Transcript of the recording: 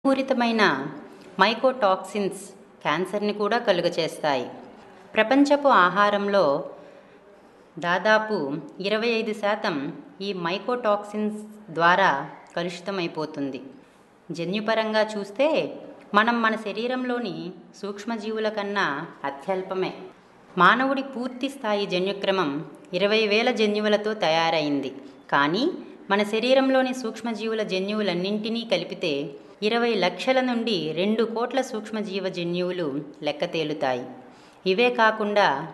పూరితమైన mycotoxins క్యాన్సర్ని కూడా కలుగచేస్తాయి ప్రపంచపు ఆహారంలో దాదాపు ఇరవై ఐదు శాతం ఈ మైకోటాక్సిన్స్ ద్వారా కలుషితమైపోతుంది జన్యుపరంగా చూస్తే మనం మన శరీరంలోని సూక్ష్మజీవుల కన్నా అత్యల్పమే మానవుడి పూర్తి స్థాయి జన్యుక్రమం ఇరవై వేల జన్యువులతో తయారైంది కానీ మన శరీరంలోని సూక్ష్మజీవుల జన్యువులన్నింటినీ కలిపితే ఇరవై లక్షల నుండి రెండు కోట్ల సూక్ష్మజీవ జన్యువులు లెక్క తేలుతాయి ఇవే కాకుండా